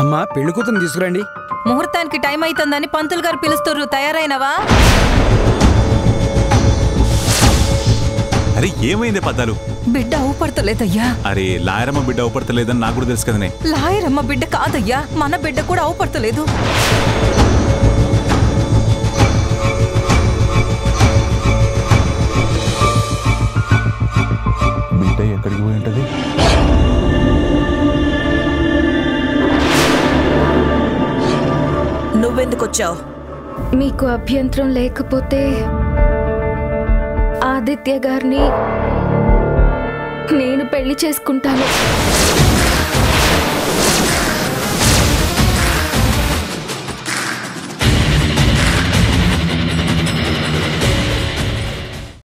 అమ్మా పెళ్లి కూతురు తీసుకురండి ముహూర్తానికి టైం అవుతుందని పంతులు గారు పిలుస్తుర్రు తయారైనవా అరే ఏమైంది పద్దాలు బిడ్డ అవుపడతలేదయ్యా అరే లాయరమ్మ బిడ్డ అవపడతలేదని నాకు కూడా తెలుసు కదనే లాయరమ్మ బిడ్డ కాదయ్యా మన బిడ్డ కూడా అవుపడతలేదు బిడ్డ ఎక్కడికి పోయి ఉంటది నువ్వెందుకు వచ్చావు మీకు అభ్యంతరం లేకపోతే ఆదిత్య గారిని నేను పెళ్లి చేసుకుంటాను